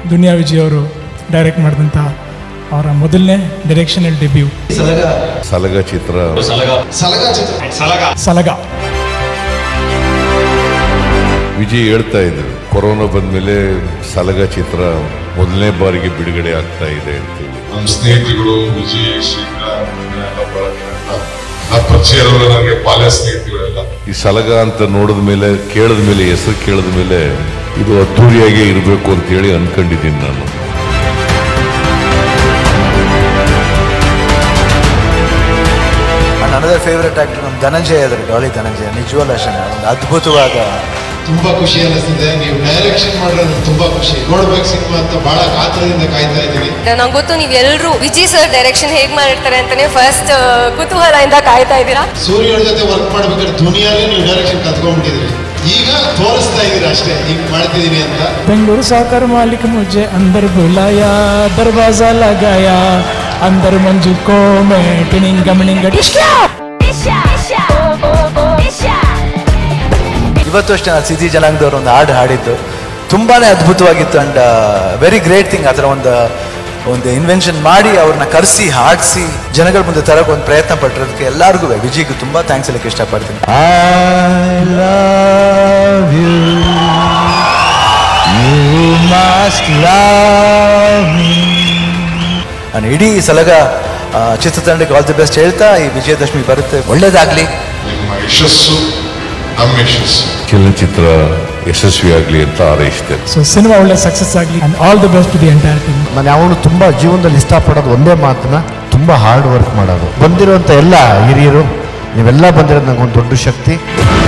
ದುನಿಯಾ ವಿಜಯ್ ಅವರು ಡೈರೆಕ್ಟ್ ಮಾಡಿದಂಥ ಅವರ ಮೊದಲನೇ ಡೈರೆಕ್ಷನಲ್ ಡೆಬ್ಯೂ ಸಲಗ ಚಿತ್ರ ಸಲಗ ವಿಜಯ್ ಹೇಳ್ತಾ ಇದ್ರು ಕೊರೋನಾ ಬಂದ್ಮೇಲೆ ಸಲಗ ಚಿತ್ರ ಮೊದಲನೇ ಬಾರಿಗೆ ಬಿಡುಗಡೆ ಆಗ್ತಾ ಇದೆ ಅಂತೇಳಿ ನಮ್ಮ ಸ್ನೇಹಿತರುಗಳು ವಿಜಯ್ ಶ್ರೀಕಾಂತ್ ಎಲ್ಲ ಬಹಳ ದಿನದಿಂದ ನನ್ನ ಪರಿಚಯ ಇರೋರು ನನಗೆ ಬಾಲ್ಯ ಸ್ನೇಹಿತರುಗಳೆಲ್ಲ ಈ ಸಲಗ ಅಂತ ನೋಡಿದ ಮೇಲೆ ಕೇಳಿದ ಮೇಲೆ ಹೆಸರು ಕೇಳಿದ ಮೇಲೆ ಇದು ಅದ್ದೂರಿಯಾಗೇ ಇರಬೇಕು ಅಂತೇಳಿ ಅನ್ಕೊಂಡಿದ್ದೀನಿ ನಾನು ನನ್ನದೇ ಫೇವ್ರೆಟ್ ಆಕ್ಟರ್ ನಮ್ಮ ಧನಂಜಯ ಇದ್ದಾರೆ ಡಾಲಿ ಧನಂಜಯ ನಿಜವಲ್ಲ ಅಷ್ಟೇ ಒಂದು ಅದ್ಭುತವಾದ ತುಂಬಾ ಖುಷಿ ಅನ್ನಿಸ್ತಿದೆ ನೀವು ಡೈರೆಕ್ಷನ್ ಮಾಡಿರೋದು ತುಂಬಾ ಖುಷಿ ನೋಡ್ಬೇಕು ಸಿನಿಮಾ ಅಂತ ಬಹಳ ಕಾತರದಿಂದ ಕಾಯ್ತಾ ಇದ್ದೀನಿ ನಂಗೆ ಗೊತ್ತು ನೀವು ಎಲ್ಲರೂ ವಿಜಯ್ ಸರ್ ಡೈರೆಕ್ಷನ್ ಹೇಗ್ ಮಾಡಿರ್ತಾರೆ ಅಂತಾನೆ ಫಸ್ಟ್ ಕುತೂಹಲದಿಂದ ಕಾಯ್ತಾ ಇದ್ದೀರಾ ಸೂರ್ಯನ ಜೊತೆ ವರ್ಕ್ ಮಾಡ್ಬೇಕಾದ್ರೆ ದುನಿಯಾಲಿ ನೀವು ಡೈರೆಕ್ಷನ್ ಕಲ್ತ್ಕೊಂಡ್ಬಿಟ್ಟಿದ್ರಿ ಈಗ ತೋರಿಸ್ತಾ ಇದೀರ ಅಷ್ಟೇ ಈಗ ಮಾಡ್ತಿದೀನಿ ಅಂತ ಬೆಂಗಳೂರು ಸಾಕರ್ ಮಾಲಿಕ್ ಮುझे अंदर बुलाया दरवाजा लगाया अंदर मंजू को मैं टिनिंग मिनिंग डिश्क्या ಇವತ್ತು ಅಷ್ಟೇ ನಾನು ಸಿಟಿ ಜನಾಂಗದವ್ರು ಒಂದು ಹಾಡು ಹಾಡಿದ್ದು ತುಂಬಾನೇ ಅದ್ಭುತವಾಗಿತ್ತು ಅಂಡ್ ವೆರಿ ಗ್ರೇಟ್ ಥಿಂಗ್ ಆ ಥರ ಒಂದು ಒಂದು ಇನ್ವೆನ್ಷನ್ ಮಾಡಿ ಅವ್ರನ್ನ ಕರೆಸಿ ಹಾಡಿಸಿ ಜನಗಳ ಮುಂದೆ ತರಕ್ಕೆ ಒಂದು ಪ್ರಯತ್ನ ಪಟ್ಟಿರೋದಕ್ಕೆ ಎಲ್ಲರಿಗೂ ವಿಜಯ್ಗೂ ತುಂಬಾ ಥ್ಯಾಂಕ್ಸ್ ಹೇಳಕ್ಕೆ ಇಷ್ಟಪಡ್ತೀನಿ I love you you must love me ನಾನು ಇಡೀ ಸಲಗ ಆ, ಚಿತ್ರತಂಡಕ್ಕೆ ಆಲ್ ದಿ ಬೆಸ್ಟ್ ಹೇಳ್ತಾ ಈ ವಿಜಯದಶಮಿ ಬರುತ್ತೆ ಒಳ್ಳೇದಾಗ್ಲಿ ನಿಮ್ಮ ಯಶಸ್ಸು ನಮ್ಮ ಯಶಸ್ಸು ಚಲನಚಿತ್ರ ಯಶಸ್ವಿಯಾಗಲಿ ಅಂತ ಹಾರೈಸ್ತೇನೆ ಸೊ ಸಿನಿಮಾ ಒಳ್ಳೆ ಸಕ್ಸಸ್ ಆಗಲಿ and all the best to the entire team ನಾನು ಯಾವನು ತುಂಬ ಜೀವನದಲ್ಲಿ ಇಷ್ಟಪಡೋದು ಒಂದೇ ಮಾತನ್ನ ತುಂಬ ಹಾರ್ಡ್ ವರ್ಕ್ ಮಾಡೋದು ಬಂದಿರುವಂಥ ಎಲ್ಲ ಹಿರಿಯರು ನೀವೆಲ್ಲ ಬಂದಿರೋದು ನನಗೊಂದು ದೊಡ್ಡ ಶಕ್ತಿ